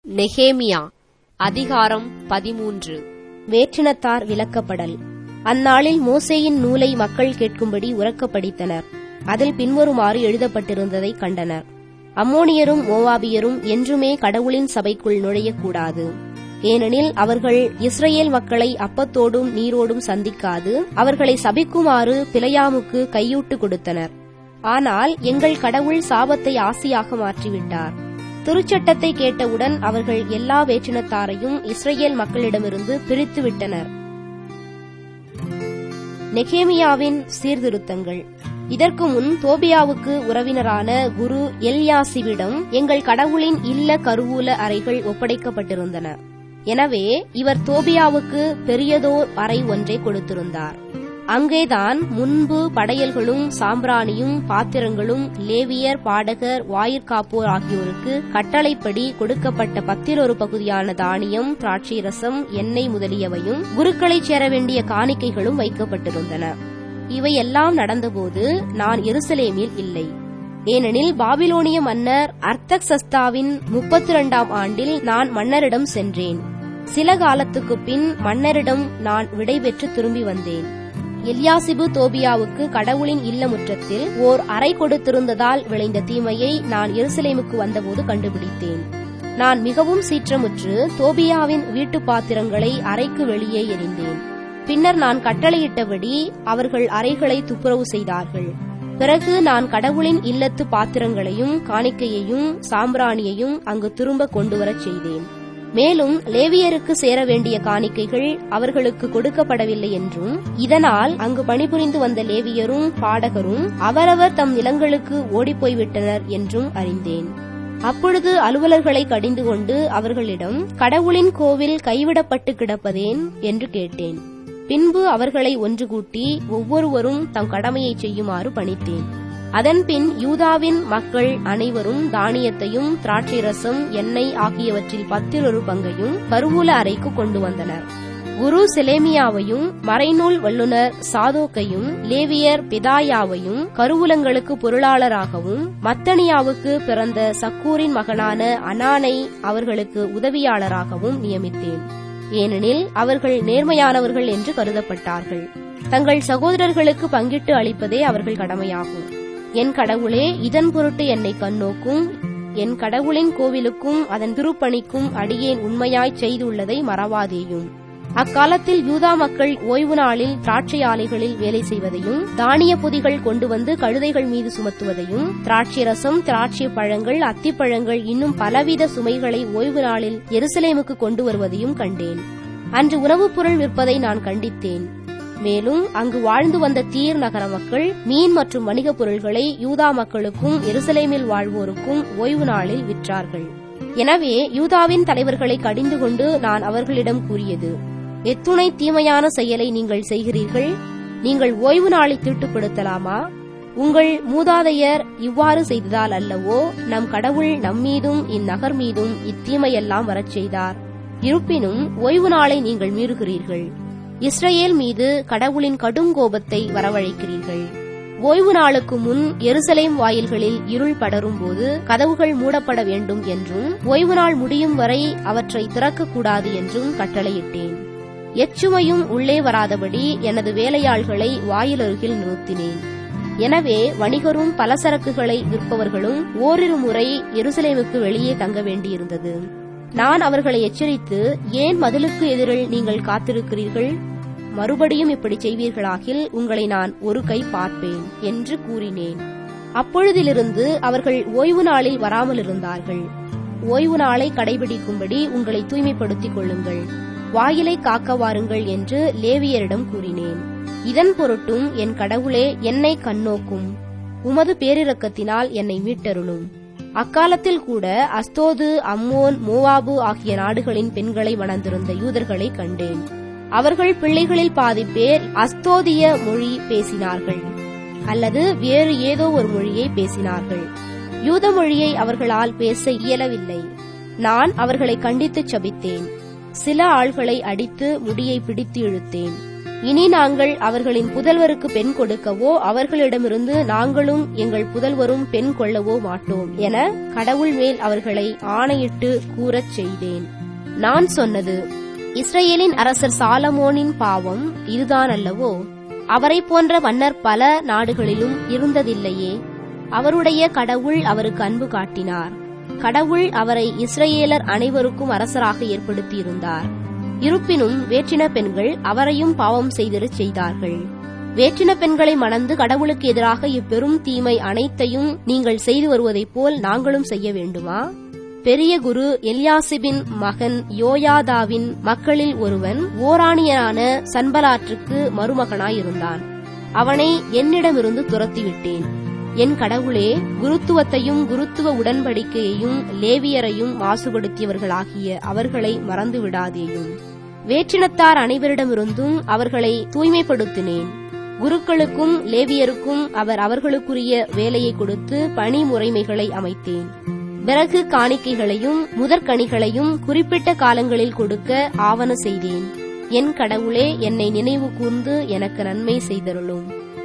நெகேமியா அதிகாரம் பதிமூன்று வேற்றினத்தார் விலக்கப்படல் அந்நாளில் மோசேயின் நூலை மக்கள் கேட்கும்படி உரக்கப் படித்தனர் அதில் பின்வருமாறு எழுதப்பட்டிருந்ததை கண்டனர் அம்மோனியரும் மோவாபியரும் என்றுமே கடவுளின் சபைக்குள் நுழையக்கூடாது ஏனெனில் அவர்கள் இஸ்ரேல் மக்களை அப்பத்தோடும் நீரோடும் சந்திக்காது அவர்களை சபிக்குமாறு பிலையாமுக்கு கையூட்டு கொடுத்தனர் ஆனால் எங்கள் கடவுள் சாபத்தை ஆசியாக மாற்றிவிட்டார் திருச்சட்டத்தை கேட்டவுடன் அவர்கள் எல்லா வேற்றினத்தாரையும் இஸ்ரேல் மக்களிடமிருந்து பிரித்து விட்டனர் நெகேமியாவின் சீர்திருத்தங்கள் இதற்கு முன் தோபியாவுக்கு உறவினரான குரு எல்யாசிவிடம் எங்கள் கடவுளின் இல்ல கருவூல அறைகள் ஒப்படைக்கப்பட்டிருந்தன எனவே இவர் தோபியாவுக்கு பெரியதோர் அறை ஒன்றை கொடுத்திருந்தார் அங்கேதான் முன்பு படையல்களும் சாம்பிராணியும் பாத்திரங்களும் லேவியர் பாடகர் வாயிற்காப்போர் ஆகியோருக்கு கட்டளைப்படி கொடுக்கப்பட்ட பத்தில் ஒரு பகுதியான தானியம் திராட்சை ரசம் எண்ணெய் முதலியவையும் குருக்களைச் சேர வேண்டிய காணிக்கைகளும் வைக்கப்பட்டிருந்தன இவை எல்லாம் நடந்தபோது நான் எருசலேமில் இல்லை ஏனெனில் பாபிலோனிய மன்னர் அர்த்தக்சஸ்தாவின் முப்பத்தி இரண்டாம் ஆண்டில் நான் மன்னரிடம் சென்றேன் சில காலத்துக்கு பின் மன்னரிடம் நான் விடைபெற்று திரும்பி வந்தேன் எல்யாசிபு தோபியாவுக்கு கடவுளின் இல்ல முற்றத்தில் ஓர் அறை கொடுத்திருந்ததால் விளைந்த தீமையை நான் எருசலேமுக்கு வந்தபோது கண்டுபிடித்தேன் நான் மிகவும் சீற்றமுற்று தோபியாவின் வீட்டு பாத்திரங்களை அறைக்கு வெளியே எறிந்தேன் பின்னர் நான் கட்டளையிட்டபடி அவர்கள் அறைகளை துப்புரவு செய்தார்கள் பிறகு நான் கடவுளின் இல்லத்து பாத்திரங்களையும் காணிக்கையையும் சாம்பிராணியையும் அங்கு திரும்ப கொண்டுவரச் செய்தேன் மேலும் லேவியருக்கு சேர வேண்டிய காணிக்கைகள் அவர்களுக்கு கொடுக்கப்படவில்லை என்றும் இதனால் அங்கு பணிபுரிந்து வந்த லேவியரும் பாடகரும் அவரவர் தம் நிலங்களுக்கு ஓடிப்போய்விட்டனர் என்றும் அறிந்தேன் அப்பொழுது அலுவலர்களை கடிந்து கொண்டு அவர்களிடம் கடவுளின் கோவில் கைவிடப்பட்டு கிடப்பதேன் என்று கேட்டேன் பின்பு அவர்களை ஒன்று கூட்டி ஒவ்வொருவரும் தம் கடமையை செய்யுமாறு பணித்தேன் அதன்பின் யூதாவின் மக்கள் அனைவரும் தானியத்தையும் திராட்சை ரசம் எண்ணெய் ஆகியவற்றில் பத்தில் ஒரு பங்கையும் கருவூல அறைக்கு கொண்டு வந்தனர் குரு செலேமியாவையும் மறைநூல் வல்லுநர் சாதோக்கையும் லேவியர் பிதாயாவையும் கருவூலங்களுக்கு பொருளாளராகவும் மத்தனியாவுக்கு பிறந்த சக்கூரின் மகனான அனானை அவர்களுக்கு உதவியாளராகவும் நியமித்தேன் ஏனெனில் அவர்கள் நேர்மையானவர்கள் என்று கருதப்பட்டார்கள் தங்கள் சகோதரர்களுக்கு பங்கிட்டு அளிப்பதே அவர்கள் கடமையாகும் என் கடவுளே இதன் பொருட்டு என்னை கண்ணோக்கும் என் கடவுளின் கோவிலுக்கும் அதன் திருப்பணிக்கும் அடியேன் உண்மையாய் செய்துள்ளதை மறவாதேயும் அக்காலத்தில் யூதா மக்கள் ஓய்வு நாளில் திராட்சை ஆலைகளில் வேலை செய்வதையும் தானிய பொதிகள் கொண்டு வந்து கழுதைகள் மீது சுமத்துவதையும் திராட்சை ரசம் திராட்சை பழங்கள் அத்திப்பழங்கள் இன்னும் பலவித சுமைகளை ஓய்வு நாளில் எருசலேமுக்கு கொண்டு வருவதையும் கண்டேன் அன்று உணவுப் பொருள் விற்பதை நான் கண்டித்தேன் மேலும் அங்கு வாழ்ந்து வந்த தீர் நகர மக்கள் மீன் மற்றும் வணிகப் பொருள்களை யூதா மக்களுக்கும் எருசலேமில் வாழ்வோருக்கும் ஓய்வு நாளில் விற்றார்கள் எனவே யூதாவின் தலைவர்களை கடிந்து கொண்டு நான் அவர்களிடம் கூறியது எத்துணை தீமையான செயலை நீங்கள் செய்கிறீர்கள் நீங்கள் ஓய்வு நாளை தீட்டுப்படுத்தலாமா உங்கள் மூதாதையர் இவ்வாறு செய்ததால் அல்லவோ நம் கடவுள் நம்மீதும் இந்நகர் மீதும் இத்தீமையெல்லாம் வரச் செய்தார் இருப்பினும் ஓய்வு நாளை நீங்கள் மீறுகிறீர்கள் இஸ்ரேல் மீது கடவுளின் கடுங்கோபத்தை வரவழைக்கிறீர்கள் ஓய்வு நாளுக்கு முன் எருசலேம் வாயில்களில் இருள் படரும் போது கதவுகள் மூடப்பட வேண்டும் என்றும் ஓய்வு நாள் முடியும் வரை அவற்றை திறக்கக்கூடாது என்றும் கட்டளையிட்டேன் எச்சுமையும் உள்ளே வராதபடி எனது வேலையாள்களை வாயிலருகில் நிறுத்தினேன் எனவே வணிகரும் பலசரக்குகளை விற்பவர்களும் ஓரிரு முறை எருசலேமுக்கு வெளியே தங்க வேண்டியிருந்தது நான் அவர்களை எச்சரித்து ஏன் மதிலுக்கு எதிரில் நீங்கள் காத்திருக்கிறீர்கள் மறுபடியும் இப்படி செய்வீர்களாகில் உங்களை நான் ஒரு கை பார்ப்பேன் என்று கூறினேன் அப்பொழுதிலிருந்து அவர்கள் ஓய்வு நாளில் வராமல் இருந்தார்கள் ஓய்வு நாளை கடைபிடிக்கும்படி உங்களை தூய்மைப்படுத்திக் கொள்ளுங்கள் வாயிலை காக்க வாருங்கள் என்று லேவியரிடம் கூறினேன் இதன் பொருட்டும் என் கடவுளே என்னை கண்ணோக்கும் உமது பேரிரக்கத்தினால் என்னை மீட்டருளும் அக்காலத்தில் கூட அஸ்தோது அம்மோன் மோவாபு ஆகிய நாடுகளின் பெண்களை மணந்திருந்த யூதர்களை கண்டேன் அவர்கள் பிள்ளைகளில் பாதி பேர் அஸ்தோதிய மொழி பேசினார்கள் அல்லது வேறு ஏதோ ஒரு மொழியை பேசினார்கள் யூத மொழியை அவர்களால் பேச இயலவில்லை நான் அவர்களை கண்டித்துச் சபித்தேன் சில ஆள்களை அடித்து முடியை பிடித்து இழுத்தேன் இனி நாங்கள் அவர்களின் புதல்வருக்கு பெண் கொடுக்கவோ அவர்களிடமிருந்து நாங்களும் எங்கள் புதல்வரும் பெண் கொள்ளவோ மாட்டோம் என கடவுள் மேல் அவர்களை ஆணையிட்டு கூறச் செய்தேன் நான் சொன்னது இஸ்ரேலின் அரசர் சாலமோனின் பாவம் இதுதான் அல்லவோ அவரைப் போன்ற மன்னர் பல நாடுகளிலும் இருந்ததில்லையே அவருடைய கடவுள் அவருக்கு அன்பு காட்டினார் கடவுள் அவரை இஸ்ரேலர் அனைவருக்கும் அரசராக ஏற்படுத்தியிருந்தார் இருப்பினும் வேற்றின பெண்கள் அவரையும் பாவம் செய்திடச் செய்தார்கள் வேற்றின பெண்களை மணந்து கடவுளுக்கு எதிராக இப்பெரும் தீமை அனைத்தையும் நீங்கள் செய்து வருவதைப் போல் நாங்களும் செய்ய வேண்டுமா பெரிய குரு எல்யாசிபின் மகன் யோயாதாவின் மக்களில் ஒருவன் ஓராணியனான சன்பலாற்றுக்கு மருமகனாயிருந்தான் அவனை என்னிடமிருந்து துரத்திவிட்டேன் என் கடவுளே குருத்துவத்தையும் குருத்துவ உடன்படிக்கையையும் லேவியரையும் மாசுபடுத்தியவர்களாகிய அவர்களை மறந்து விடாதேயும் வேற்றினத்தார் அனைவரிடமிருந்தும் அவர்களை தூய்மைப்படுத்தினேன் குருக்களுக்கும் லேவியருக்கும் அவர் அவர்களுக்குரிய வேலையை கொடுத்து பணி முறைமைகளை அமைத்தேன் பிறகு காணிக்கைகளையும் முதற்கனிகளையும் குறிப்பிட்ட காலங்களில் கொடுக்க ஆவன செய்தேன் என் கடவுளே என்னை நினைவு கூர்ந்து எனக்கு நன்மை செய்தருளும்